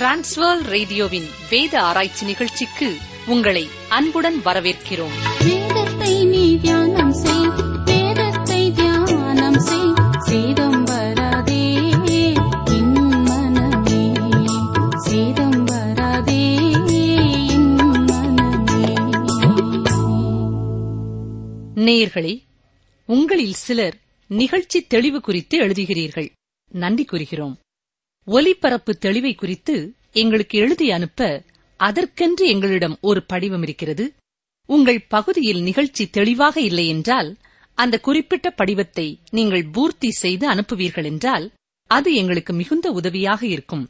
transfer ரேடியோவின் வேத ஆராய்ச்சி நிகழ்ச்சிக்கு உங்களை அன்புடன் வரவேற்கிறோம் வேதத்தை நீ தியானம் செய் வேதத்தை தியானம் செய் சேதம் வராதே என் மனமே சேதம் வராதே என் மனமே நேயர்களே உங்களில் சிலர் நிகழ்ச்சி தெளிவு குறித்து எழுதுகிறீர்கள் நன்றி கூறுகிறோம் ஒலிபரப்பு தெளிவை குறித்து எங்களுக்கு எழுதி அனுப்ப அதற்கென்று எங்களிடம் ஒரு படிவம் இருக்கிறது உங்கள் பகுதியில் நிகழ்ச்சி தெளிவாக இல்லை என்றால் அந்த குறிப்பிட்ட படிவத்தை நீங்கள் பூர்த்தி செய்து அனுப்புவீர்கள் என்றால் அது எங்களுக்கு மிகுந்த உதவியாக இருக்கும்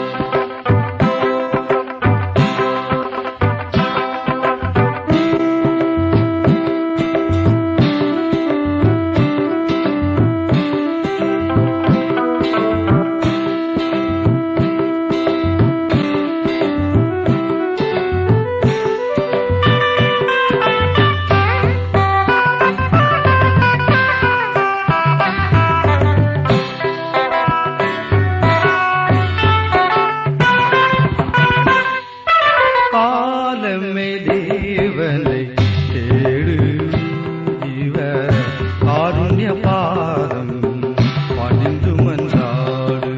காலமே தேவனை தேடு இவ காருண்ய பாதம் பணிந்து மன்றாடு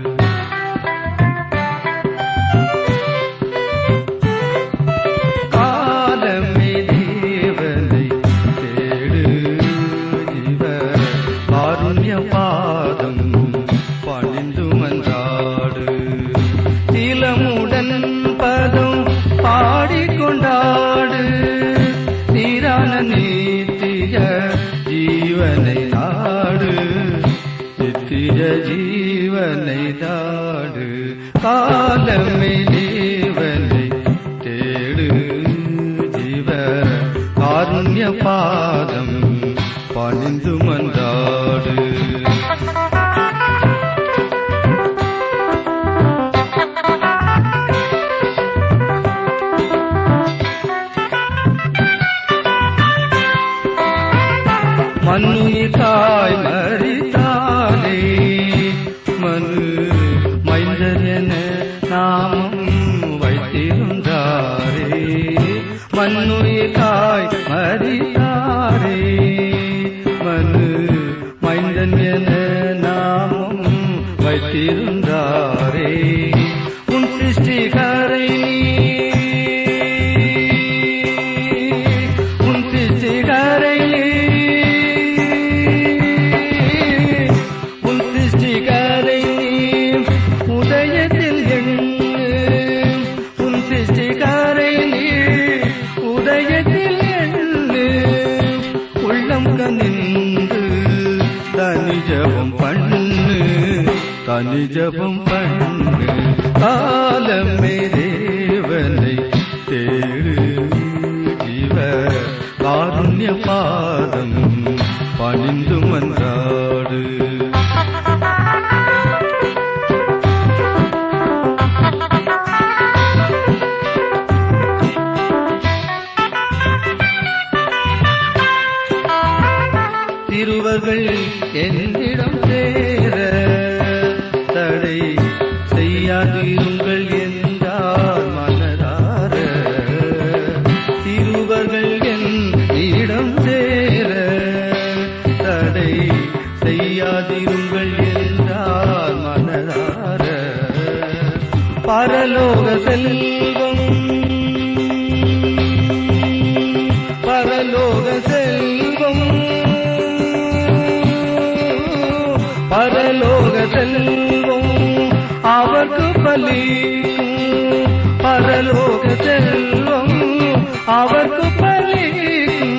காலமே தேவனை தேடு இவ காருண்ய பாதம் பணிந்து மன்றாடு திலமுடன் பதம் பாடிக்கொண்டாடு சீரான நீத்திய ஜீவனை நாடு நித்திய ஜீவனை நாடு காலமே தேவனை தேடு ஜீவ காருண்ய பாதம் பணிந்து மன்றாடு மண்ணுயிர்காய் மறித்தாலே மனு மைந்தர் என நாமம் வைத்திருந்தாரே மண்ணுயிர்காய் மறித்தாரே மனு மைந்தன் என நாமம் வைத்திருந்தாரே உன் சிருஷ்டிகரை உன் சிருஷ்டிகரை உன் சிருஷ்டிகரை உதயத்தில் எண்ணு உன் சிருஷ்டிகரை உதயத்தில் எண்ணு உள்ளம் கனிந்து தனி ஜபம் பண்ணு தனி ஜபம் பண்ணு காலமே தேவனை தேடு ஜீவ காருண்ய பாதம் பணிந்து மன்றாடு திருவர்கள் என்னிடம் சேர தடை செய்யாதிருங்கள் என்றார் மனதார திருவர்கள் என்னிடம் சேர தடை செய்யாதிருங்கள் என்றார் மனதார பரலோக செல்வம் பரலோக செல்வம் பரலோக செல்வம் அவர்க்கு பலிக்கும் பரலோக செல்வம் அவர்க்கு பலிக்கும்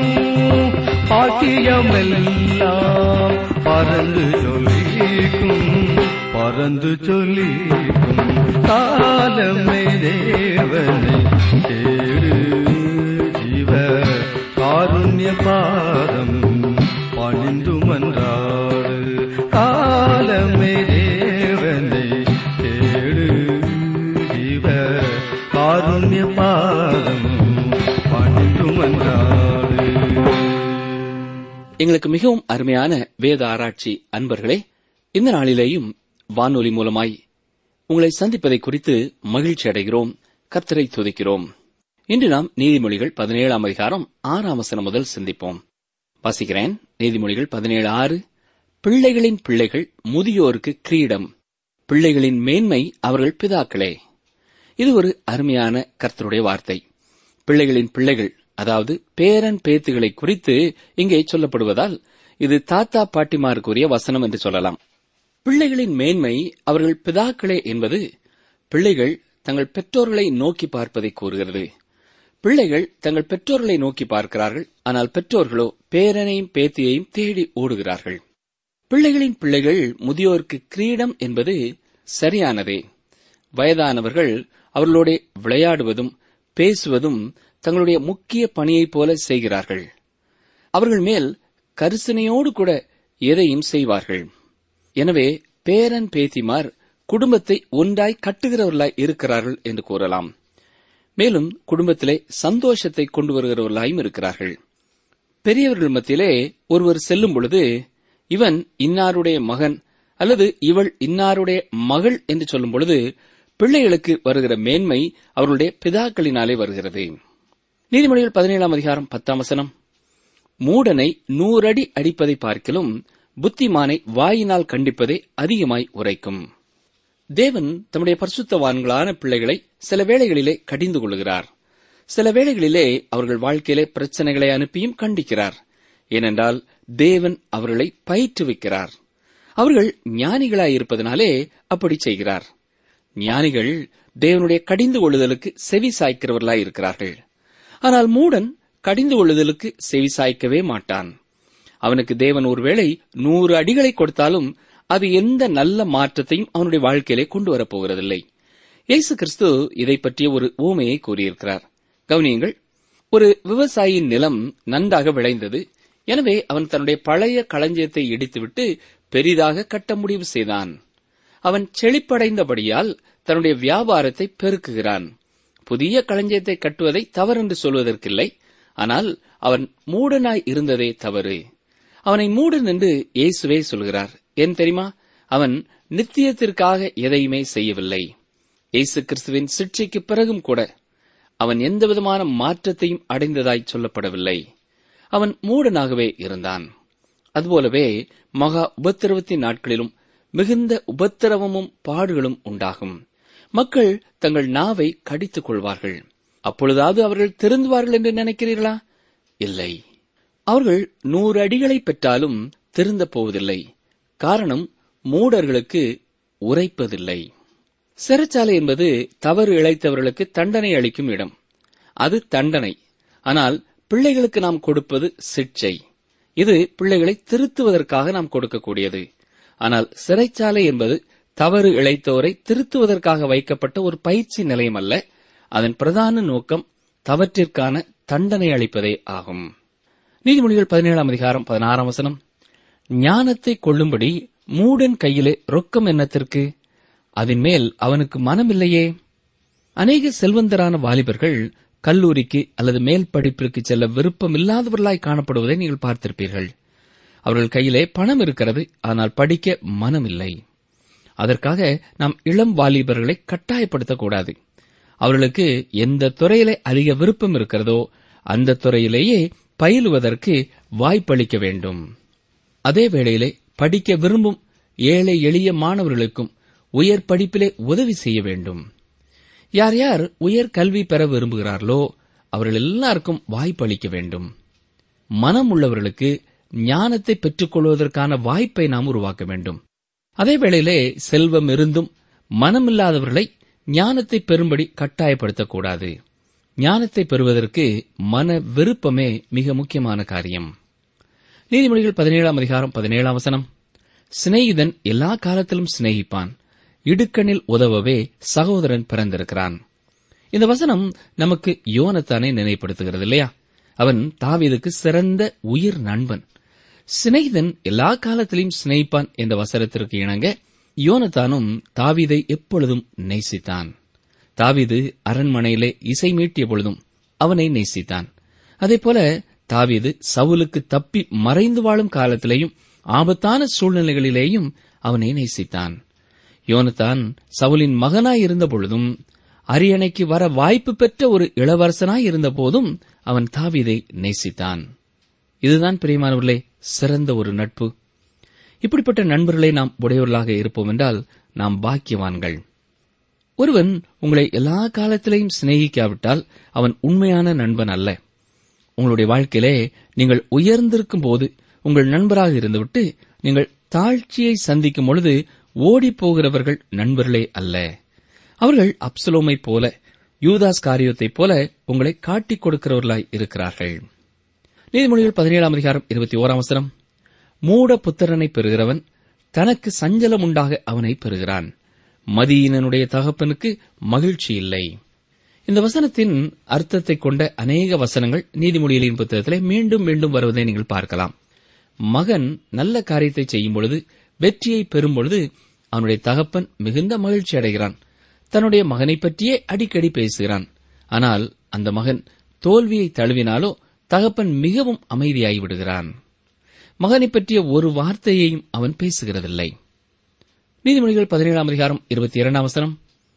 பாக்கியமெல்லாம் பறந்து சொல்லிக்கும் பறந்து சொல்லிக்கும் காலமே தேவனை தேடு ஜீவ காருண்ய பாதம் பணிந்து மன்றாடு காலமே தேவனை தேடு ஜீவ காருண்ய பாதம் பணிந்து மன்றாடு எங்களுக்கு மிகவும் அருமையான வேத ஆராய்ச்சி அன்பர்களே இந்த நாளிலேயும் வானொலி மூலமாய் உங்களை சந்திப்பதை குறித்து மகிழ்ச்சி அடைகிறோம் கர்த்தரை துதிக்கிறோம் இன்று நாம் நீதிமொழிகள் பதினேழாம் அதிகாரம் ஆறாம் வசனம் முதல் சிந்திப்போம் வாசிக்கிறேன் நீதிமொழிகள் பதினேழு ஆறு பிள்ளைகளின் பிள்ளைகள் முதியோருக்கு கிரீடம் பிள்ளைகளின் மேன்மை அவர்கள் பிதாக்களே இது ஒரு அருமையான கர்த்தருடைய வார்த்தை பிள்ளைகளின் பிள்ளைகள் அதாவது பேரன் பேத்துகளை குறித்து இங்கே சொல்லப்படுவதால் இது தாத்தா பாட்டிமாருக்குரிய வசனம் என்று சொல்லலாம் பிள்ளைகளின் மேன்மை அவர்கள் பிதாக்களே என்பது பிள்ளைகள் தங்கள் பெற்றோர்களை நோக்கி பார்ப்பதை கூறுகிறது பிள்ளைகள் தங்கள் பெற்றோர்களை நோக்கி பார்க்கிறார்கள் ஆனால் பெற்றோர்களோ பேரனையும் பேத்தியையும் தேடி ஓடுகிறார்கள் பிள்ளைகளின் பிள்ளைகள் முதியோருக்கு கிரீடம் என்பது சரியானதே வயதானவர்கள் அவர்களோட விளையாடுவதும் பேசுவதும் தங்களுடைய முக்கிய பணியைப் போல செய்கிறார்கள் அவர்கள் மேல் கரிசனையோடு கூட எதையும் செய்வார்கள் எனவே பேரன் பேத்திமார் குடும்பத்தை ஒன்றாய் கட்டுகிறவர்களாய் இருக்கிறார்கள் என்று கூறலாம் மேலும் குடும்பத்திலே சந்தோஷத்தை கொண்டு வருகிறவர்களாயும் இருக்கிறார்கள் பெரியவர்கள் மத்தியிலே ஒருவர் செல்லும் பொழுது இவன் இன்னாருடைய மகன் அல்லது இவள் இன்னாருடைய மகள் என்று சொல்லும் பொழுது பிள்ளைகளுக்கு வருகிற மேன்மை அவர்களுடைய பிதாக்களினாலே வருகிறது நீதிமொழிகள் பதினேழாம் அதிகாரம் பத்தாம் வசனம் மூடனை நூறடி அடிப்பதை பார்க்கிலும் புத்திமானை வாயினால் கண்டிப்பதை அதிகமாய் உரைக்கும் தேவன் தம்முடைய பரிசுத்தவான்களான பிள்ளைகளை சில வேளைகளிலே கடிந்து கொள்கிறார் சில வேளைகளிலே அவர்கள் வாழ்க்கையிலே பிரச்சனைகளை அனுப்பியும் கண்டிக்கிறார் ஏனென்றால் தேவன் அவர்களை பயிற்றுவிக்கிறார் அவர்கள் ஞானிகளாய் இருப்பதனாலே அப்படி செய்கிறார் ஞானிகள் தேவனுடைய கடிந்து கொள்ளுதலுக்கு செவி சாய்க்கிறவர்களாய் இருக்கிறார்கள் ஆனால் மூடன் கடிந்து கொள்ளுதலுக்கு செவி சாய்க்கவே மாட்டான் அவனுக்கு தேவன் ஒருவேளை நூறு அடிகளை கொடுத்தாலும் அது எந்த நல்ல மாற்றத்தையும் அவனுடைய வாழ்க்கையிலே கொண்டு வரப்போகிறதில்லை இயேசு கிறிஸ்து இதை பற்றிய ஒரு ஊமையை கூறியிருக்கிறார் கவனியுங்கள் ஒரு விவசாயியின் நிலம் நன்றாக விளைந்தது எனவே அவன் தன்னுடைய பழைய களஞ்சியத்தை இடித்துவிட்டு பெரிதாக கட்ட முடிவு செய்தான் அவன் செழிப்படைந்தபடியால் தன்னுடைய வியாபாரத்தை பெருக்குகிறான் புதிய களஞ்சியத்தை கட்டுவதை தவறென்று சொல்வதற்கில்லை ஆனால் அவன் மூடனாய் இருந்ததே தவறு அவனை மூடன் என்று இயேசுவே சொல்கிறார் ஏன் தெரியுமா அவன் நித்தியத்திற்காக எதையுமே செய்யவில்லை இயேசு கிறிஸ்துவின் சிக்ஷைக்கு பிறகும் கூட அவன் எந்தவிதமான மாற்றத்தையும் அடைந்ததாய் சொல்லப்படவில்லை அவன் மூடனாகவே இருந்தான் அதுபோலவே மகா உபத்திரவத்தின் நாட்களிலும் மிகுந்த உபத்திரவமும் பாடுகளும் உண்டாகும் மக்கள் தங்கள் நாவை கடித்துக் கொள்வார்கள் அப்பொழுதாவது அவர்கள் திருந்துவார்கள் என்று நினைக்கிறீர்களா இல்லை அவர்கள் நூறு அடிகளை பெற்றாலும் திருந்தப் போவதில்லை காரணம் மூடர்களுக்கு உரைப்பதில்லை சிறைச்சாலை என்பது தவறு இழைத்தவர்களுக்கு தண்டனை அளிக்கும் இடம் அது தண்டனை ஆனால் பிள்ளைகளுக்கு நாம் கொடுப்பது சிக்ஷை இது பிள்ளைகளை திருத்துவதற்காக நாம் கொடுக்கக்கூடியது ஆனால் சிறைச்சாலை என்பது தவறு இழைத்தோரை திருத்துவதற்காக வைக்கப்பட்ட ஒரு பயிற்சி நிலையம் அல்ல அதன் பிரதான நோக்கம் தவற்றிற்கான தண்டனை அளிப்பதே ஆகும் நீதிமொழிகள் பதினேழாம் அதிகாரம் பதினாறாம் வசனம் ஞானத்தை கொள்ளும்படி மூடன் கையிலே ரொக்கம் என்னத்திற்கு அதன் மேல் அவனுக்கு மனமில்லையே அநேக செல்வந்தரான வாலிபர்கள் கல்லூரிக்கு அல்லது மேல் படிப்பிற்கு செல்ல விருப்பமில்லாதவர்களாய் காணப்படுவதை நீங்கள் பார்த்திருப்பீர்கள் அவர்கள் கையிலே பணம் இருக்கிறது ஆனால் படிக்க மனமில்லை அதற்காக நாம் இளம் வாலிபர்களை கட்டாயப்படுத்தக்கூடாது அவர்களுக்கு எந்த துறையிலே அதிக விருப்பம் இருக்கிறதோ அந்த துறையிலேயே பயிலுவதற்கு வாய்ப்பளிக்க வேண்டும் அதே வேளையிலே படிக்க விரும்பும் ஏழை எளிய மாணவர்களுக்கும் உயர் படிப்பிலே உதவி செய்ய வேண்டும் யார் யார் உயர் கல்வி பெற விரும்புகிறார்களோ அவர்கள் எல்லாருக்கும் வாய்ப்பு அளிக்க வேண்டும் மனம் உள்ளவர்களுக்கு ஞானத்தை பெற்றுக்கொள்வதற்கான வாய்ப்பை நாம் உருவாக்க வேண்டும் அதே வேளையிலே செல்வம் இருந்தும் மனமில்லாதவர்களை ஞானத்தை பெறும்படி கட்டாயப்படுத்தக்கூடாது ஞானத்தை பெறுவதற்கு மன விருப்பமே மிக முக்கியமான காரியம் நீதிமொழிகள் பதினேழாம் அதிகாரம் பதினேழாம் வசனம் சிநேகிதன் எல்லா காலத்திலும் சிநேகிப்பான் இடுக்கணில் உதவவே சகோதரன் பிறந்திருக்கிறான் இந்த வசனம் நமக்கு யோனத்தானை நினைப்படுத்துகிறது இல்லையா அவன் தாவீதுக்கு சிறந்த உயிர் நண்பன் சிநேகிதன் எல்லா காலத்திலும் சிநேகிப்பான் என்ற வசனத்திற்கு இணங்க யோனத்தானும் தாவீதை எப்பொழுதும் நேசித்தான் தாவீது அரண்மனையிலே இசை மீட்டிய பொழுதும் அவனை நேசித்தான் அதேபோல தாவீது சவுலுக்கு தப்பி மறைந்து வாழும் காலத்திலேயும் ஆபத்தான சூழ்நிலைகளிலேயும் அவனை நேசித்தான் யோனத்தான் சவுலின் மகனாய் இருந்த பொழுதும் அரியணைக்கு வர வாய்ப்பு பெற்ற ஒரு இளவரசனாய் இருந்த போதும் அவன் தாவீதை நேசித்தான் இதுதான் பிரியமானவர்களே சிறந்த ஒரு நட்பு இப்படிப்பட்ட நண்பர்களை நாம் உடையவர்களாக இருப்போம் என்றால் நாம் பாக்கியவான்கள் ஒருவன் உங்களை எல்லா காலத்திலையும் சிநேகிக்காவிட்டால் அவன் உண்மையான நண்பன் அல்ல உங்களுடைய வாழ்க்கையிலே நீங்கள் உயர்ந்திருக்கும் போது உங்கள் நண்பராக இருந்துவிட்டு நீங்கள் தாழ்ச்சியை சந்திக்கும் பொழுது ஓடிப் போகிறவர்கள் நண்பர்களே அல்ல அவர்கள் அப்சலோமைப் போல யூதாஸ் காரியத்தைப் போல உங்களை காட்டிக் கொடுக்கிறவர்களாய் இருக்கிறார்கள் நீதிமொழிகள் பதினேழாம் அதிகாரம் இருபத்தி ஓராம் வசனம் மூட புத்திரனை பெறுகிறவன் தனக்கு சஞ்சலம் உண்டாக அவனை பெறுகிறான் மதியினனுடைய தகப்பனுக்கு மகிழ்ச்சி இல்லை இந்த வசனத்தின் அர்த்தத்தை கொண்ட அநேக வசனங்கள் நீதிமொழிகளின் புத்தகத்திலே மீண்டும் மீண்டும் வருவதை நீங்கள் பார்க்கலாம் மகன் நல்ல காரியத்தை செய்யும் பொழுது வெற்றியை பெறும் பொழுது அவனுடைய தகப்பன் மிகுந்த மகிழ்ச்சி அடைகிறான் தன்னுடைய மகனைப் பற்றியே அடிக்கடி பேசுகிறான் ஆனால் அந்த மகன் தோல்வியை தழுவினாலோ தகப்பன் மிகவும் அமைதியாகி விடுகிறான் மகனைப் பற்றிய ஒரு வார்த்தையையும் அவன் பேசுகிறதில்லை நீதிமொழிகள் பதினேழாம் அதிகாரம் இருபத்தி இரண்டாம் வசனம்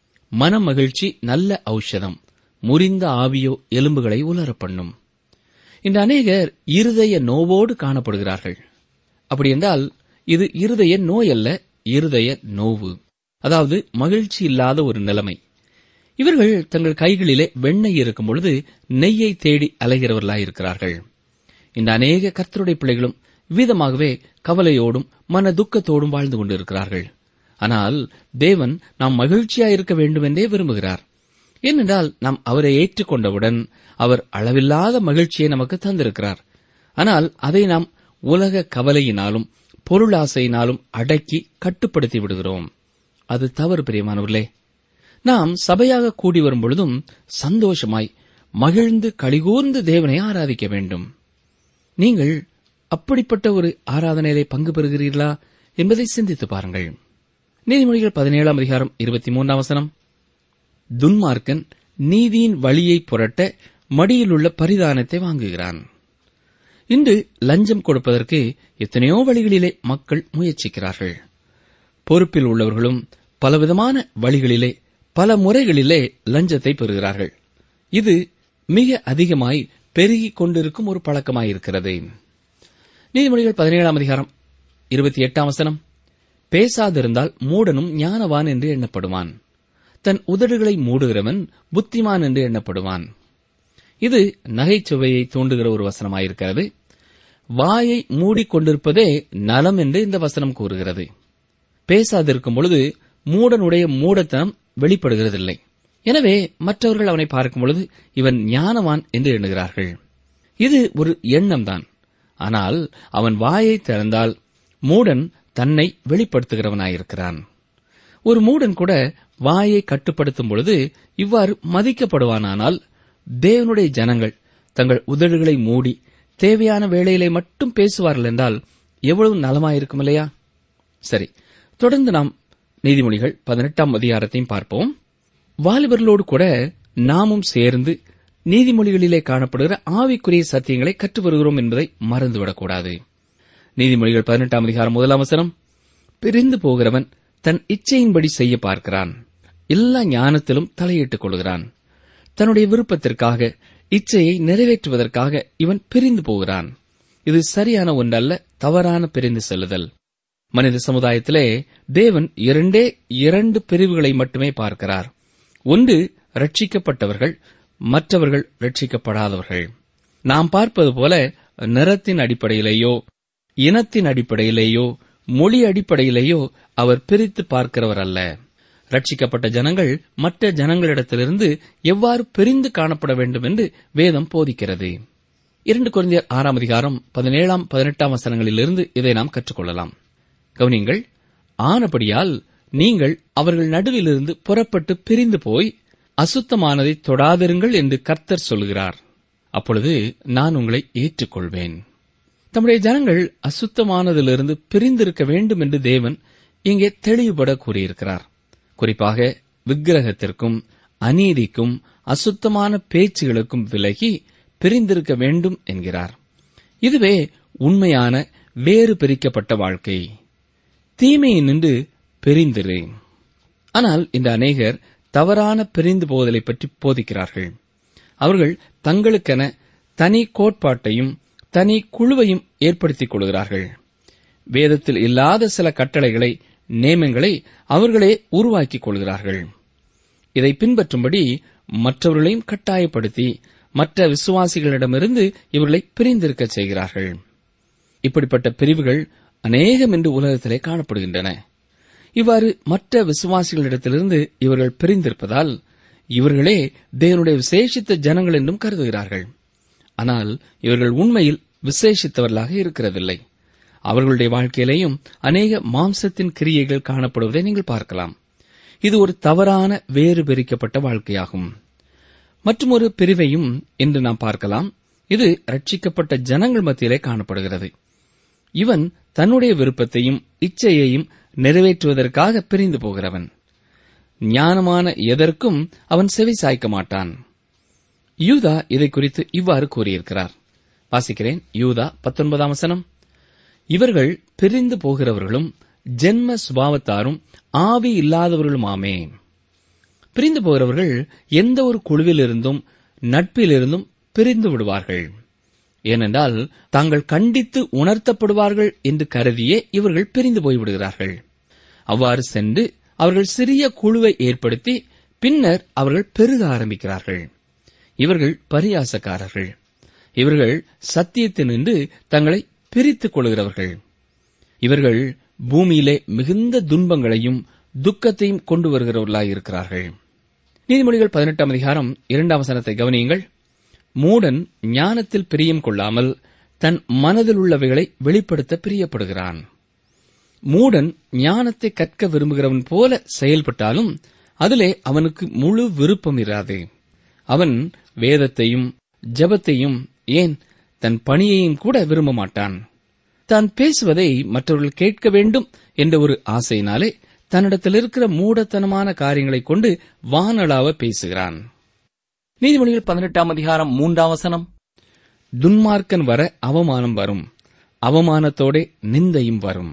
மன மகிழ்ச்சி நல்ல ஔஷதம் முறிந்த ஆவியோ எலும்புகளை உலரப் பண்ணும் இந்த அநேகர் இருதய நோவோடு காணப்படுகிறார்கள் அப்படி என்றால் இது இருதய நோய் அல்ல இருதய நோவு அதாவது மகிழ்ச்சி இல்லாத ஒரு நிலைமை இவர்கள் தங்கள் கைகளிலே வெண்ணெய் இருக்கும் பொழுது நெய்யை தேடி அலைகிறவர்களாயிருக்கிறார்கள் இந்த அநேக கர்த்தருடைய பிள்ளைகளும் விதமாகவே கவலையோடும் மன துக்கத்தோடும் வாழ்ந்து கொண்டிருக்கிறார்கள் ஆனால் தேவன் நாம் மகிழ்ச்சியாயிருக்க வேண்டும் என்றே விரும்புகிறார் ஏனென்றால் நாம் அவரை ஏற்றுக்கொண்டவுடன் அவர் அளவில்லாத மகிழ்ச்சியை நமக்கு தந்திருக்கிறார் ஆனால் அதை நாம் உலக கவலையினாலும் பொருளாசையினாலும் அடக்கி கட்டுப்படுத்தி விடுகிறோம் அது தவறு பிரியமானவர்களே நாம் சபையாக கூடி வரும் பொழுதும் சந்தோஷமாய் மகிழ்ந்து கழிகூர்ந்து தேவனை ஆராதிக்க வேண்டும் நீங்கள் அப்படிப்பட்ட ஒரு ஆராதனையிலே பங்கு பெறுகிறீர்களா என்பதை சிந்தித்து பாருங்கள் நீதிமொழிகள் பதினேழாம் அதிகாரம் இருபத்தி மூன்றாம் வசனம் துன்மார்க்கன் நீதியின் வழியை புரட்ட மடியிலுள்ள பரிதானத்தை வாங்குகிறான் இன்று லஞ்சம் கொடுப்பதற்கு எத்தனையோ வழிகளிலே மக்கள் முயற்சிக்கிறார்கள் பொறுப்பில் உள்ளவர்களும் பலவிதமான வழிகளிலே பல முறைகளிலே லஞ்சத்தை பெறுகிறார்கள் இது மிக அதிகமாய் பெருகிக் கொண்டிருக்கும் ஒரு பழக்கமாயிருக்கிறது நீதிமொழிகள் பதினேழாம் அதிகாரம் இருபத்தி எட்டாம் வசனம் பேசாதிருந்தால் மூடனும் ஞானவான் என்று எண்ணப்படுவான் தன் உதடுகளை மூடுகிறவன் புத்திமான் என்று எண்ணப்படுவான் இது நகைச்சுவையை தூண்டுகிற ஒரு வசனமாயிருக்கிறது வாயை மூடிக்கொண்டிருப்பதே நலம் என்று இந்த வசனம் கூறுகிறது பேசாதிருக்கும் பொழுது மூடனுடைய மூடத்தனம் வெளிப்படுகிறதில்லை எனவே மற்றவர்கள் அவனை பார்க்கும் பொழுது இவன் ஞானவான் என்று எண்ணுகிறார்கள் இது ஒரு எண்ணம்தான் ஆனால் அவன் வாயை திறந்தால் மூடன் தன்னை வெளிப்படுத்துகிறவனாயிருக்கிறான் ஒரு மூடன் கூட வாயை கட்டுப்படுத்தும் பொழுது இவ்வாறு மதிக்கப்படுவானானால் தேவனுடைய ஜனங்கள் தங்கள் உதடுகளை மூடி தேவையான வேளையிலே மட்டும் பேசுவார்கள் என்றால் எவ்வளவு நலமாயிருக்கும் இல்லையா சரி தொடர்ந்து நாம் நீதிமொழிகள் பதினெட்டாம் அதிகாரத்தையும் பார்ப்போம் வாலிபர்களோடு கூட நாமும் சேர்ந்து நீதிமொழிகளிலே காணப்படுகிற ஆவிக்குரிய சத்தியங்களை கற்று வருகிறோம் என்பதை மறந்துவிடக்கூடாது நீதிமொழிகள் பதினெட்டாம் அதிகாரம் முதலாம் வசனம் பிரிந்து போகிறவன் தன் இச்சையின்படி செய்ய பார்க்கிறான் எல்லா ஞானத்திலும் தலையிட்டுக் கொள்கிறான் தன்னுடைய விருப்பத்திற்காக இச்சையை நிறைவேற்றுவதற்காக இவன் பிரிந்து போகிறான் இது சரியான ஒன்றல்ல தவறான பிரிந்து செல்லுதல் மனித சமுதாயத்திலே தேவன் இரண்டே இரண்டு பிரிவுகளை மட்டுமே பார்க்கிறார் ஒன்று ரட்சிக்கப்பட்டவர்கள் மற்றவர்கள் ரட்சிக்கப்படாதவர்கள் நாம் பார்ப்பது போல நிறத்தின் அடிப்படையிலேயோ இனத்தின் அடிப்படையிலேயோ மொழி அடிப்படையிலேயோ அவர் பிரித்து பார்க்கிறவர் அல்ல ரட்சிக்கப்பட்ட ஜனங்கள் மற்ற ஜனங்களிடத்திலிருந்து எவ்வாறு பிரிந்து காணப்பட வேண்டும் என்று வேதம் போதிக்கிறது இரண்டு குழந்தையர் ஆறாம் அதிகாரம் பதினேழாம் பதினெட்டாம் வசனங்களிலிருந்து இதை நாம் கற்றுக்கொள்ளலாம் கவனிங்கள் ஆனபடியால் நீங்கள் அவர்கள் நடுவிலிருந்து புறப்பட்டு பிரிந்து போய் அசுத்தமானதை தொடாதிருங்கள் என்று கர்த்தர் சொல்கிறார் அப்பொழுது நான் உங்களை ஏற்றுக்கொள்வேன் தம்முடைய ஜனங்கள் அசுத்தமானதிலிருந்து பிரிந்திருக்க வேண்டும் என்று தேவன் இங்கே தெளிவுபட கூறியிருக்கிறார் குறிப்பாக விக்கிரகத்திற்கும் அநீதிக்கும் அசுத்தமான பேச்சுகளுக்கும் விலகி பிரிந்திருக்க வேண்டும் என்கிறார் இதுவே உண்மையான வேறு பிரிக்கப்பட்ட வாழ்க்கை தீமையை நின்று பிரிந்திரு ஆனால் இந்த அநேகர் தவறான பிரிந்து போதலை பற்றி போதிக்கிறார்கள் அவர்கள் தங்களுக்கென தனி கோட்பாட்டையும் தனி குழுவையும் ஏற்படுத்திக் கொள்கிறார்கள் வேதத்தில் இல்லாத சில கட்டளைகளை நேமங்களை அவர்களே உருவாக்கிக் கொள்கிறார்கள் இதை பின்பற்றும்படி மற்றவர்களையும் கட்டாயப்படுத்தி மற்ற விசுவாசிகளிடமிருந்து இவர்களை பிரிந்திருக்க செய்கிறார்கள் இப்படிப்பட்ட பிரிவுகள் அநேகம் இன்று உலகத்திலே காணப்படுகின்றன இவ்வாறு மற்ற விசுவாசிகளிடத்திலிருந்து இவர்கள் பிரிந்திருப்பதால் இவர்களே தேவனுடைய விசேஷித்த ஜனங்கள் என்றும் கருதுகிறார்கள் ஆனால் இவர்கள் உண்மையில் விசேஷித்தவர்களாக இருக்கிறதில்லை அவர்களுடைய வாழ்க்கையிலேயும் அநேக மாம்சத்தின் கிரியைகள் காணப்படுவதை நீங்கள் பார்க்கலாம் இது ஒரு தவறான வேறு பிரிக்கப்பட்ட வாழ்க்கையாகும் மற்றும் ஒரு பிரிவையும் இன்று நாம் பார்க்கலாம் இது ரட்சிக்கப்பட்ட ஜனங்கள் மத்தியிலே காணப்படுகிறது இவன் தன்னுடைய விருப்பத்தையும் இச்சையையும் நிறைவேற்றுவதற்காக பிரிந்து போகிறவன் ஞானமான எதற்கும் அவன் செவி சாய்க்க மாட்டான் யூதா இதை குறித்து இவ்வாறு கூறியிருக்கிறார் வாசிக்கிறேன் யூதா பத்தொன்பதாம் வசனம் இவர்கள் பிரிந்து போகிறவர்களும் ஜென்ம சுபாவத்தாரும் ஆவி இல்லாதவர்களுமாமே பிரிந்து போகிறவர்கள் எந்த ஒரு குழுவிலிருந்தும் நட்பிலிருந்தும் பிரிந்து விடுவார்கள் ஏனென்றால் தாங்கள் கண்டித்து உணர்த்தப்படுவார்கள் என்று கருதியே இவர்கள் பிரிந்து போய்விடுகிறார்கள் அவ்வாறு சென்று அவர்கள் சிறிய குழுவை ஏற்படுத்தி பின்னர் அவர்கள் பெருக ஆரம்பிக்கிறார்கள் இவர்கள் பரியாசக்காரர்கள் இவர்கள் சத்தியத்தினின்று தங்களை பிரித்துக் கொள்கிறவர்கள் இவர்கள் பூமியிலே மிகுந்த துன்பங்களையும் துக்கத்தையும் கொண்டு வருகிறவர்களாயிருக்கிறார்கள் நீதிமொழிகள் பதினெட்டாம் அதிகாரம் இரண்டாம் வசனத்தை கவனியுங்கள் மூடன் ஞானத்தில் பிரியம் கொள்ளாமல் தன் மனதில் உள்ளவைகளை வெளிப்படுத்த பிரியப்படுகிறான் மூடன் ஞானத்தை கற்க விரும்புகிறவன் போல செயல்பட்டாலும் அதிலே அவனுக்கு முழு விருப்பம் இராது அவன் வேதத்தையும் ஜெபத்தையும் ஏன் தன் பணியையும் கூட விரும்ப மாட்டான் தான் பேசுவதை மற்றவர்கள் கேட்க வேண்டும் என்ற ஒரு ஆசையினாலே தன்னிடத்தில் இருக்கிற மூடத்தனமான காரியங்களைக் கொண்டு வானளாவ பேசுகிறான் நீதிமொழிகள் பதினெட்டாம் அதிகாரம் மூன்றாம் வசனம் துன்மார்க்கன் வர அவமானம் வரும் அவமானத்தோடே நிந்தையும் வரும்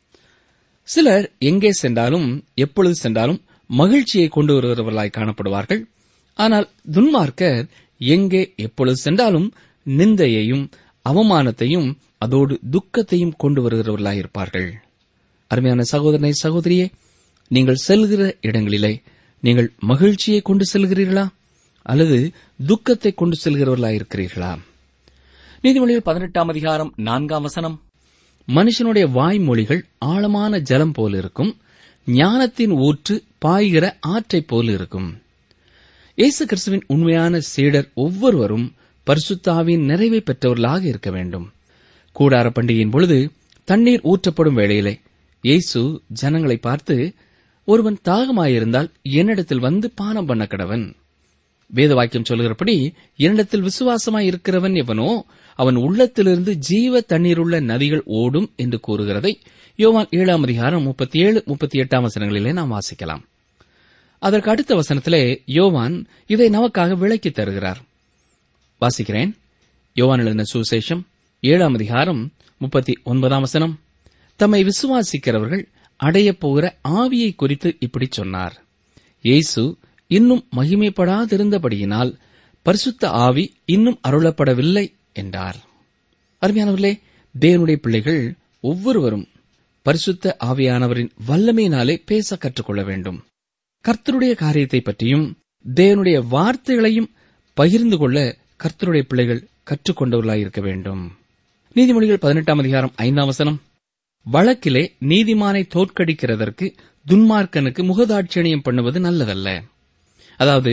சிலர் எங்கே சென்றாலும் எப்பொழுது சென்றாலும் மகிழ்ச்சியை கொண்டு வருகிறவர்களாய் காணப்படுவார்கள் ஆனால் துன்மார்க்கர் எங்கே எப்பொழுது சென்றாலும் நிந்தையையும் அவமானத்தையும் அதோடு துக்கத்தையும் கொண்டு வருகிறவர்களாயிருப்பார்கள் அருமையான சகோதரனை சகோதரியே நீங்கள் செல்கிற இடங்களிலே நீங்கள் மகிழ்ச்சியை கொண்டு செல்கிறீர்களா அல்லது துக்கத்தை கொண்டு செல்கிறவர்களாயிருக்கிறீர்களா நீதிமொழிகள் பதினெட்டாம் அதிகாரம் நான்காம் வசனம் மனுஷனுடைய வாய்மொழிகள் ஆழமான ஜலம் போல் இருக்கும் ஞானத்தின் ஊற்று பாய்கிற ஆற்றைப் போல் இருக்கும் இயேசு கிறிஸ்துவின் உண்மையான சீடர் ஒவ்வொருவரும் பரிசுத்தாவின் நிறைவை பெற்றவர்களாக இருக்க வேண்டும் கூடார பண்டிகையின் பொழுது தண்ணீர் ஊற்றப்படும் வேளையிலே இயேசு ஜனங்களை பார்த்து ஒருவன் தாகமாயிருந்தால் என்னிடத்தில் வந்து பானம் பண்ண கடவன் வேத வாக்கியம் சொல்கிறபடி என்னிடத்தில் விசுவாசமாய் இருக்கிறவன் எவனோ அவன் உள்ளத்திலிருந்து ஜீவ தண்ணீருள்ள நதிகள் ஓடும் என்று கூறுகிறதை யோவான் ஏழாம் அதிகாரம் முப்பத்தி ஏழு முப்பத்தி எட்டாம் வசனங்களிலே நாம் வாசிக்கலாம் அதற்கு அடுத்த வசனத்திலே யோவான் இதை நமக்காக விளக்கித் தருகிறார் வாசிக்கிறேன் யோவான் எழுதின சுசேஷம் ஏழாம் அதிகாரம் முப்பத்தி ஒன்பதாம் வசனம் தம்மை விசுவாசிக்கிறவர்கள் அடையப் போகிற ஆவியை குறித்து இப்படி சொன்னார் இயேசு இன்னும் மகிமைப்படாதிருந்தபடியினால் பரிசுத்த ஆவி இன்னும் அருளப்படவில்லை என்றார் அருமையானவர்களே தேவனுடைய பிள்ளைகள் ஒவ்வொருவரும் பரிசுத்த ஆவியானவரின் வல்லமையினாலே பேச கற்றுக்கொள்ள வேண்டும் கர்த்தருடைய காரியத்தை பற்றியும் தேவனுடைய வார்த்தைகளையும் பகிர்ந்து கொள்ள கர்த்தருடைய பிள்ளைகள் கற்றுக்கொண்டவர்களாயிருக்க வேண்டும் நீதிமொழிகள் பதினெட்டாம் அதிகாரம் ஐந்தாம் வசனம் வழக்கிலே நீதிமானை தோற்கடிக்கிறதற்கு துன்மார்க்கனுக்கு முகதாட்சணியம் பண்ணுவது நல்லதல்ல அதாவது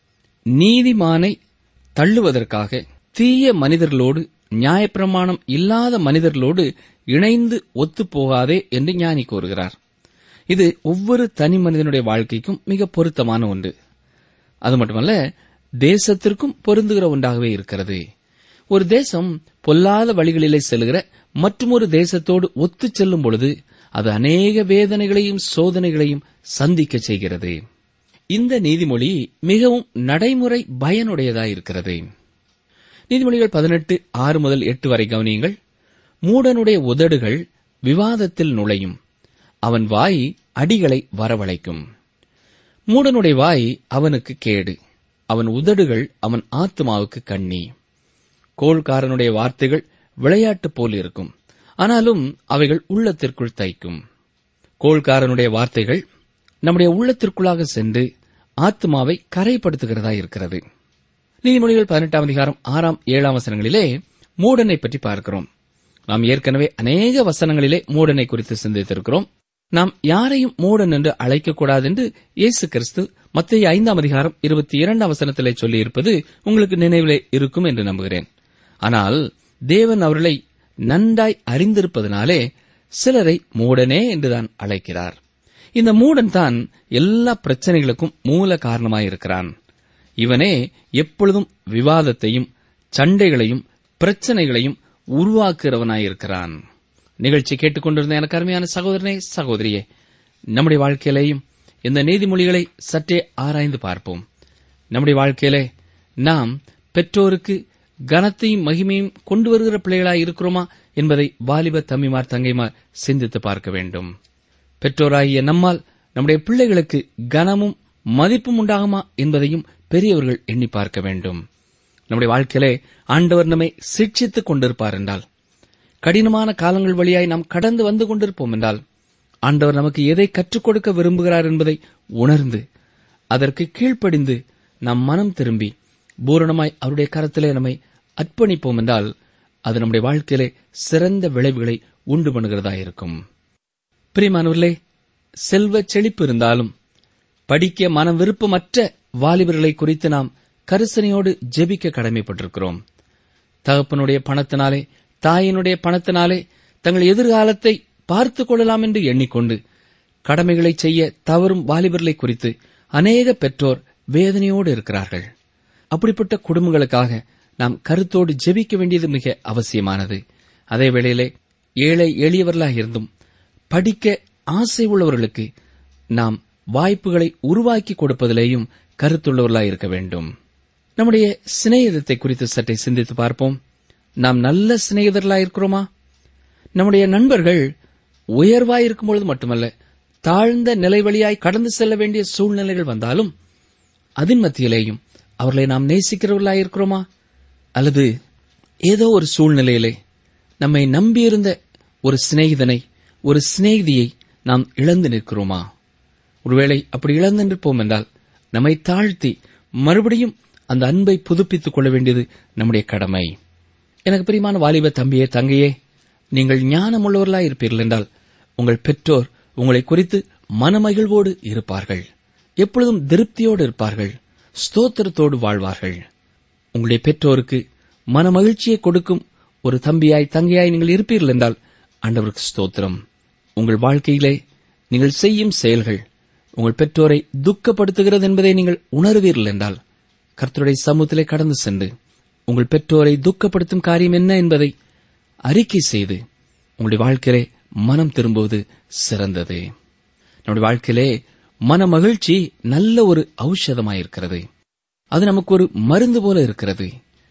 நீதிமானை தள்ளுவதற்காக தீய மனிதர்களோடு நியாயப்பிரமாணம் இல்லாத மனிதர்களோடு இணைந்து ஒத்துப்போகாதே என்று ஞானி கூறுகிறார் இது ஒவ்வொரு தனி மனிதனுடைய வாழ்க்கைக்கும் மிக பொருத்தமான ஒன்று அது மட்டுமல்ல தேசத்திற்கும் பொருந்துகிற ஒன்றாகவே இருக்கிறது ஒரு தேசம் பொல்லாத வழிகளிலே செல்கிற மற்றொரு தேசத்தோடு ஒத்துச் செல்லும் பொழுது அது அநேக வேதனைகளையும் சோதனைகளையும் சந்திக்க செய்கிறது இந்த நீதிமொழி மிகவும் நடைமுறை பயனுடையதாயிருக்கிறது நீதிமொழிகள் பதினெட்டு ஆறு முதல் எட்டு வரை கவனியுங்கள் மூடனுடைய உதடுகள் விவாதத்தில் நுழையும் அவன் வாய் அடிகளை வரவழைக்கும் மூடனுடைய வாய் அவனுக்கு கேடு அவன் உதடுகள் அவன் ஆத்மாவுக்கு கண்ணி கோள்காரனுடைய வார்த்தைகள் விளையாட்டு போல் இருக்கும் ஆனாலும் அவைகள் உள்ளத்திற்குள் தைக்கும் கோள்காரனுடைய வார்த்தைகள் நம்முடைய உள்ளத்திற்குள்ளாக சென்று ஆத்மாவை கரைப்படுத்துகிறதா இருக்கிறது நீதிமொழிகள் பதினெட்டாம் அதிகாரம் ஆறாம் ஏழாம் வசனங்களிலே மூடனை பற்றி பார்க்கிறோம் நாம் ஏற்கனவே அநேக வசனங்களிலே மூடனை குறித்து சிந்தித்திருக்கிறோம் நாம் யாரையும் மூடன் என்று அழைக்கக்கூடாது என்று இயேசு கிறிஸ்து மத்திய ஐந்தாம் அதிகாரம் இருபத்தி இரண்டாம் வசனத்திலே சொல்லியிருப்பது உங்களுக்கு நினைவிலே இருக்கும் என்று நம்புகிறேன் ஆனால் தேவன் அவர்களை நன்றாய் அறிந்திருப்பதனாலே சிலரை மூடனே என்றுதான் அழைக்கிறார் இந்த மூடன் தான் எல்லா பிரச்சனைகளுக்கும் மூல காரணமாயிருக்கிறான் இவனே எப்பொழுதும் விவாதத்தையும் சண்டைகளையும் பிரச்சனைகளையும் உருவாக்குகிறவனாயிருக்கிறான் நிகழ்ச்சி கேட்டுக்கொண்டிருந்த எனக்கு அருமையான சகோதரனே சகோதரியே நம்முடைய வாழ்க்கையிலேயும் இந்த நீதிமொழிகளை சற்றே ஆராய்ந்து பார்ப்போம் நம்முடைய வாழ்க்கையிலே நாம் பெற்றோருக்கு கனத்தையும் மகிமையும் கொண்டு வருகிற பிள்ளைகளாய் இருக்கிறோமா என்பதை வாலிப தம்பிமார் தங்கைமார் சிந்தித்து பார்க்க வேண்டும் பெற்றோராகிய நம்மால் நம்முடைய பிள்ளைகளுக்கு கனமும் மதிப்பும் உண்டாகுமா என்பதையும் பெரியவர்கள் எண்ணி பார்க்க வேண்டும் நம்முடைய வாழ்க்கையிலே ஆண்டவர் நம்மை சிக்ஷித்துக் கொண்டிருப்பார் என்றால் கடினமான காலங்கள் வழியாய் நாம் கடந்து வந்து கொண்டிருப்போம் என்றால் ஆண்டவர் நமக்கு எதை கற்றுக் கொடுக்க விரும்புகிறார் என்பதை உணர்ந்து அதற்கு கீழ்ப்படிந்து நாம் மனம் திரும்பி பூரணமாய் அவருடைய கரத்திலே நம்மை அர்ப்பணிப்போம் என்றால் அது நம்முடைய வாழ்க்கையிலே சிறந்த விளைவுகளை உண்டு பண்ணுகிறதா இருக்கும் பிரியமானவர்களே செல்வ செழிப்பு இருந்தாலும் படிக்க மனம் விருப்பமற்ற வாலிபர்களை குறித்து நாம் கரிசனையோடு ஜெபிக்க கடமைப்பட்டிருக்கிறோம் தகப்பனுடைய பணத்தினாலே தாயினுடைய பணத்தினாலே தங்கள் எதிர்காலத்தை பார்த்துக் கொள்ளலாம் என்று எண்ணிக்கொண்டு கடமைகளை செய்ய தவறும் வாலிபர்களை குறித்து அநேக பெற்றோர் வேதனையோடு இருக்கிறார்கள் அப்படிப்பட்ட குடும்பங்களுக்காக நாம் கருத்தோடு ஜெபிக்க வேண்டியது மிக அவசியமானது அதே வேளையிலே ஏழை எளியவர்களாக இருந்தும் படிக்க ஆசை உள்ளவர்களுக்கு நாம் வாய்ப்புகளை உருவாக்கி கொடுப்பதிலேயும் கருத்துள்ளவர்களாய் இருக்க வேண்டும் நம்முடைய சிநேகிதத்தை குறித்து சற்றே சிந்தித்து பார்ப்போம் நாம் நல்ல சிநேகிதர்களாய் இருக்கிறோமா நம்முடைய நண்பர்கள் உயர்வாய் இருக்கும் பொழுது மட்டுமல்ல தாழ்ந்த நிலை வழியாய் கடந்து செல்ல வேண்டிய சூழ்நிலைகள் வந்தாலும் அதன் மத்தியிலேயும் அவர்களை நாம் நேசிக்கிறவர்களாய் இருக்கிறோமா அல்லது ஏதோ ஒரு சூழ்நிலையிலே நம்மை நம்பியிருந்த ஒரு சிநேகிதனை ஒரு சிநேகிதியை நாம் இழந்து நிற்கிறோமா ஒருவேளை அப்படி இழந்து நிற்போம் என்றால் நம்மை தாழ்த்தி மறுபடியும் அந்த அன்பை புதுப்பித்துக் கொள்ள வேண்டியது நம்முடைய கடமை எனக்கு பிரியமான வாலிப தம்பியே தங்கையே நீங்கள் ஞானமுள்ளவர்களாய் இருப்பீர்கள் என்றால் உங்கள் பெற்றோர் உங்களை குறித்து மனமகிழ்வோடு இருப்பார்கள் எப்பொழுதும் திருப்தியோடு இருப்பார்கள் ஸ்தோத்திரத்தோடு வாழ்வார்கள் உங்களுடைய பெற்றோருக்கு மனமகிழ்ச்சியை கொடுக்கும் ஒரு தம்பியாய் தங்கையாய் நீங்கள் இருப்பீர்கள் என்றால் ஆண்டவருக்கு ஸ்தோத்திரம் உங்கள் வாழ்க்கையிலே நீங்கள் செய்யும் செயல்கள் உங்கள் பெற்றோரை துக்கப்படுத்துகிறது என்பதை நீங்கள் உணர்வீர்கள் என்றால் கர்த்தருடைய சமூகத்திலே கடந்து சென்று உங்கள் பெற்றோரை துக்கப்படுத்தும் காரியம் என்ன என்பதை அறிக்கை செய்து உங்களுடைய வாழ்க்கையிலே மனம் திரும்புவது சிறந்தது நம்முடைய வாழ்க்கையிலே மன மகிழ்ச்சி நல்ல ஒரு ஔஷதமாயிருக்கிறது அது நமக்கு ஒரு மருந்து போல இருக்கிறது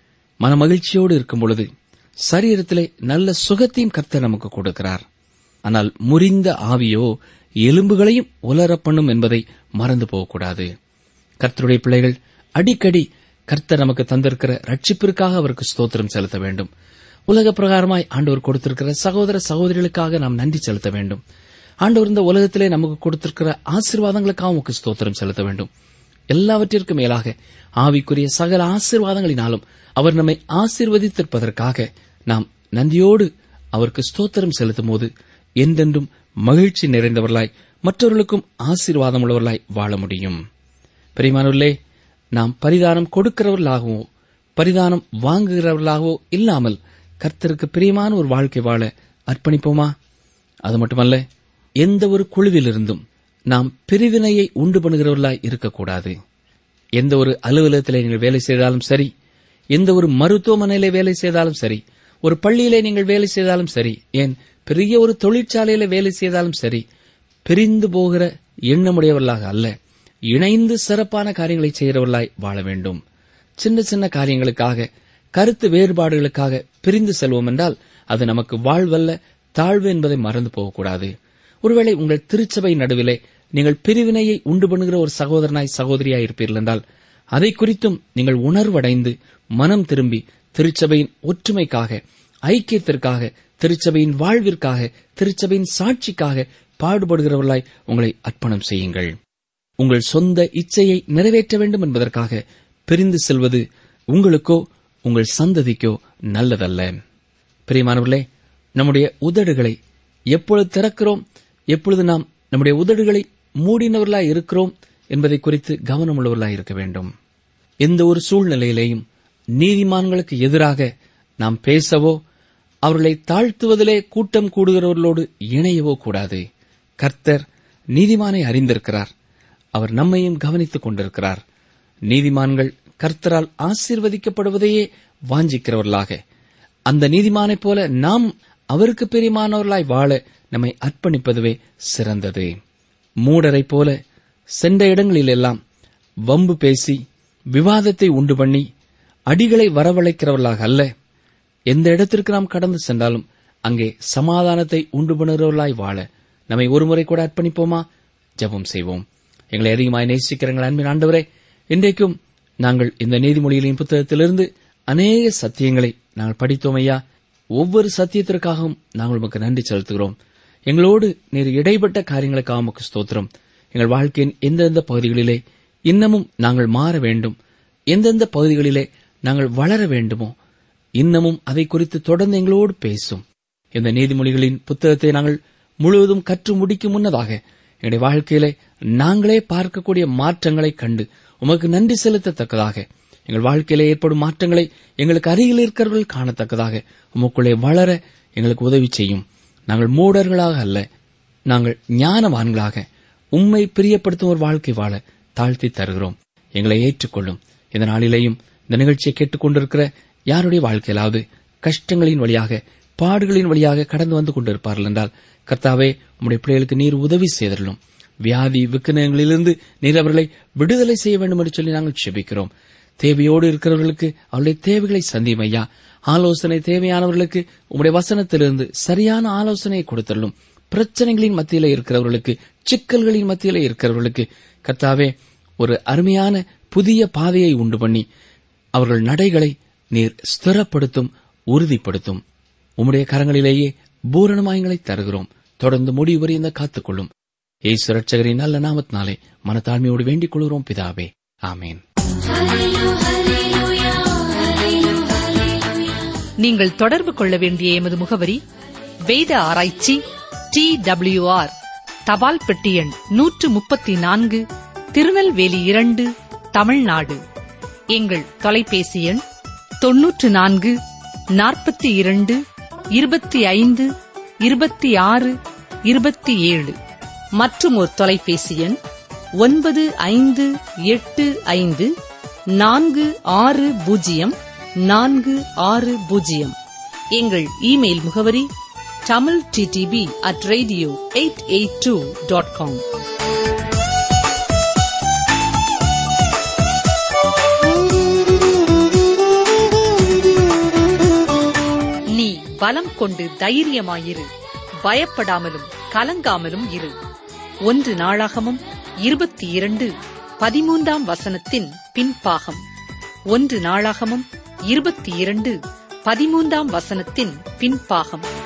மன மகிழ்ச்சியோடு இருக்கும் பொழுது சரீரத்திலே நல்ல சுகத்தையும் கர்த்தர் நமக்கு கொடுக்கிறார் ஆனால் முறிந்த ஆவியோ எலும்புகளையும் உலர பண்ணும் என்பதை மறந்து போகக்கூடாது கர்த்தருடைய பிள்ளைகள் அடிக்கடி கர்த்தர் நமக்கு தந்திருக்கிற ரட்சிப்பிற்காக அவருக்கு ஸ்தோத்திரம் செலுத்த வேண்டும் உலக பிரகாரமாய் ஆண்டவர் கொடுத்திருக்கிற சகோதர சகோதரிகளுக்காக நாம் நன்றி செலுத்த வேண்டும் ஆண்டவர் இந்த உலகத்திலே நமக்கு கொடுத்திருக்கிற ஆசீர்வாதங்களுக்காக உமக்கு ஸ்தோத்திரம் செலுத்த வேண்டும் எல்லாவற்றிற்கும் மேலாக ஆவிக்குரிய சகல ஆசீர்வாதங்களினாலும் அவர் நம்மை ஆசீர்வதித்திருப்பதற்காக நாம் நன்றியோடு அவருக்கு ஸ்தோத்திரம் செலுத்தும் போது என்றென்றும் மகிழ்ச்சி நிறைந்தவர்களாய் மற்றவர்களுக்கும் ஆசீர்வாதம் உள்ளவர்களாய் வாழ முடியும் பிரிமானுள்ளே நாம் பரிதானம் கொடுக்கிறவர்களாகவோ பரிதானம் வாங்குகிறவர்களாகவோ இல்லாமல் கர்த்தருக்கு பிரியமான ஒரு வாழ்க்கை வாழ அர்ப்பணிப்போமா அது மட்டுமல்ல எந்த ஒரு குழுவிலிருந்தும் நாம் பிரிவினையை உண்டு பண்ணுகிறவர்களாய் இருக்கக்கூடாது எந்த ஒரு அலுவலகத்திலே நீங்கள் வேலை செய்தாலும் சரி எந்த ஒரு மருத்துவமனையிலே வேலை செய்தாலும் சரி ஒரு பள்ளியிலே நீங்கள் வேலை செய்தாலும் சரி ஏன் பெரிய ஒரு தொழிற்சாலையில வேலை செய்தாலும் சரி பிரிந்து போகிற எண்ணமுடையவர்களாக அல்ல இணைந்து சிறப்பான காரியங்களை செய்கிறவர்களாய் வாழ வேண்டும் சின்ன சின்ன காரியங்களுக்காக கருத்து வேறுபாடுகளுக்காக பிரிந்து செல்வோம் என்றால் அது நமக்கு வாழ்வல்ல தாழ்வு என்பதை மறந்து போகக்கூடாது ஒருவேளை உங்கள் திருச்சபை நடுவிலே நீங்கள் பிரிவினையை உண்டு பண்ணுகிற ஒரு சகோதரனாய் சகோதரியாய் இருப்பீர்கள் என்றால் அதை குறித்தும் நீங்கள் உணர்வடைந்து மனம் திரும்பி திருச்சபையின் ஒற்றுமைக்காக ஐக்கியத்திற்காக திருச்சபையின் வாழ்விற்காக திருச்சபையின் சாட்சிக்காக பாடுபடுகிறவர்களாய் உங்களை அர்ப்பணம் செய்யுங்கள் உங்கள் சொந்த இச்சையை நிறைவேற்ற வேண்டும் என்பதற்காக பிரிந்து செல்வது உங்களுக்கோ உங்கள் சந்ததிக்கோ நல்லதல்ல பிரியமானவர்களே நம்முடைய உதடுகளை எப்பொழுது திறக்கிறோம் எப்பொழுது நாம் நம்முடைய உதடுகளை மூடினவர்களாய் இருக்கிறோம் என்பதை குறித்து கவனமுள்ளவர்களாய் இருக்க வேண்டும் எந்த ஒரு சூழ்நிலையிலேயும் நீதிமான்களுக்கு எதிராக நாம் பேசவோ அவர்களை தாழ்த்துவதிலே கூட்டம் கூடுகிறவர்களோடு இணையவோ கூடாது கர்த்தர் நீதிமானை அறிந்திருக்கிறார் அவர் நம்மையும் கவனித்துக் கொண்டிருக்கிறார் நீதிமான்கள் கர்த்தரால் ஆசீர்வதிக்கப்படுவதையே வாஞ்சிக்கிறவர்களாக அந்த நீதிமானைப் போல நாம் அவருக்கு பிரியமானவர்களாய் வாழ நம்மை அர்ப்பணிப்பதுவே சிறந்தது மூடரைப் போல சென்ற இடங்களிலெல்லாம் வம்பு பேசி விவாதத்தை உண்டு பண்ணி அடிகளை வரவழைக்கிறவர்களாக அல்ல எந்த இடத்திற்கு நாம் கடந்து சென்றாலும் அங்கே சமாதானத்தை உண்டு பண்ணுகிறவர்களாய் வாழ நம்மை ஒருமுறை கூட அர்ப்பணிப்போமா ஜெபம் செய்வோம் எங்களை அதிகமாய் நேசிக்கிறங்கள் அன்பின் ஆண்டவரே இன்றைக்கும் நாங்கள் இந்த நீதிமொழிகளின் புத்தகத்திலிருந்து அநேக சத்தியங்களை நாங்கள் படித்தோம் ஐயா ஒவ்வொரு சத்தியத்திற்காகவும் நாங்கள் உமக்கு நன்றி செலுத்துகிறோம் எங்களோடு நீர் இடைப்பட்ட காரியங்களுக்காக உமக்கு ஸ்தோத்திரம் எங்கள் வாழ்க்கையின் எந்தெந்த பகுதிகளிலே இன்னமும் நாங்கள் மாற வேண்டும் எந்தெந்த பகுதிகளிலே நாங்கள் வளர வேண்டுமோ இன்னமும் அதை குறித்து தொடர்ந்து எங்களோடு பேசும் இந்த நீதிமொழிகளின் புத்தகத்தை நாங்கள் முழுவதும் கற்று முடிக்கும் முன்னதாக எங்களுடைய வாழ்க்கையிலே நாங்களே பார்க்கக்கூடிய மாற்றங்களைக் கண்டு உமக்கு நன்றி செலுத்தத்தக்கதாக எங்கள் வாழ்க்கையிலே ஏற்படும் மாற்றங்களை எங்களுக்கு அருகில் இருக்கிறவர்கள் காணத்தக்கதாக உமக்குள்ளே வளர எங்களுக்கு உதவி செய்யும் நாங்கள் மூடர்களாக அல்ல நாங்கள் ஞானவான்களாக உம்மை பிரியப்படுத்தும் ஒரு வாழ்க்கை வாழ தாழ்த்தி தருகிறோம் எங்களை ஏற்றுக்கொள்ளும் இந்த நாளிலேயும் இந்த நிகழ்ச்சியை கேட்டுக்கொண்டிருக்கிற யாருடைய வாழ்க்கையிலாவது கஷ்டங்களின் வழியாக பாடுகளின் வழியாக கடந்து வந்து கொண்டிருப்பார்கள் என்றால் கர்த்தாவே உம்முடைய பிள்ளைகளுக்கு நீர் உதவி செய்தரலும் வியாதி விக்கினங்களிலிருந்து நீர் அவர்களை விடுதலை செய்ய வேண்டும் என்று சொல்லி நாங்கள் செபிக்கிறோம் தேவையோடு இருக்கிறவர்களுக்கு அவருடைய தேவைகளை சந்தியும் ஐயா ஆலோசனை தேவையானவர்களுக்கு உம்முடைய வசனத்திலிருந்து சரியான ஆலோசனையை கொடுத்தரலும் பிரச்சனைகளின் மத்தியிலே இருக்கிறவர்களுக்கு சிக்கல்களின் மத்தியிலே இருக்கிறவர்களுக்கு கர்த்தாவே ஒரு அருமையான புதிய பாதையை உண்டு பண்ணி அவர்கள் நடைகளை நீர் ஸ்திரப்படுத்தும் உறுதிப்படுத்தும் உம்முடைய கரங்களிலேயே பூரணமாயங்களை தருகிறோம் தொடர்ந்து முடிவு வரை இந்த காத்துக்கொள்ளும் ஏசு ரட்சகரின் நல்ல நாமத்தினாலே மனத்தாழ்மையோடு வேண்டிக் கொள்கிறோம் பிதாவே ஆமேன் நீங்கள் தொடர்பு கொள்ள வேண்டிய எமது முகவரி வேத ஆராய்ச்சி டி டபிள்யூ ஆர் தபால் பெட்டி எண் நூற்று முப்பத்தி நான்கு திருநெல்வேலி இரண்டு தமிழ்நாடு எங்கள் தொலைபேசி எண் தொன்னூற்று நான்கு நாற்பத்தி இரண்டு இருபத்தி ஐந்து இருபத்தி ஆறு இருபத்தி ஏழு மற்றும் ஒரு தொலைபேசி எண் ஒன்பது ஐந்து எட்டு ஐந்து நான்கு ஆறு பூஜ்ஜியம் நான்கு ஆறு பூஜ்ஜியம் எங்கள் இமெயில் முகவரி Tamil DTP at radio eight eight two dot com நீ பலம் கொண்டு தைரியமாயிரு பயப்படாமலும் கலங்காமலும் இரு ஒன்று நாளாகமும் இருபத்தி இரண்டு பதிமூன்றாம் வசனத்தின் பின்பாகம் ஒன்று நாளாகமும் இருபத்தி இரண்டு பதிமூன்றாம் வசனத்தின் பின்பாகம்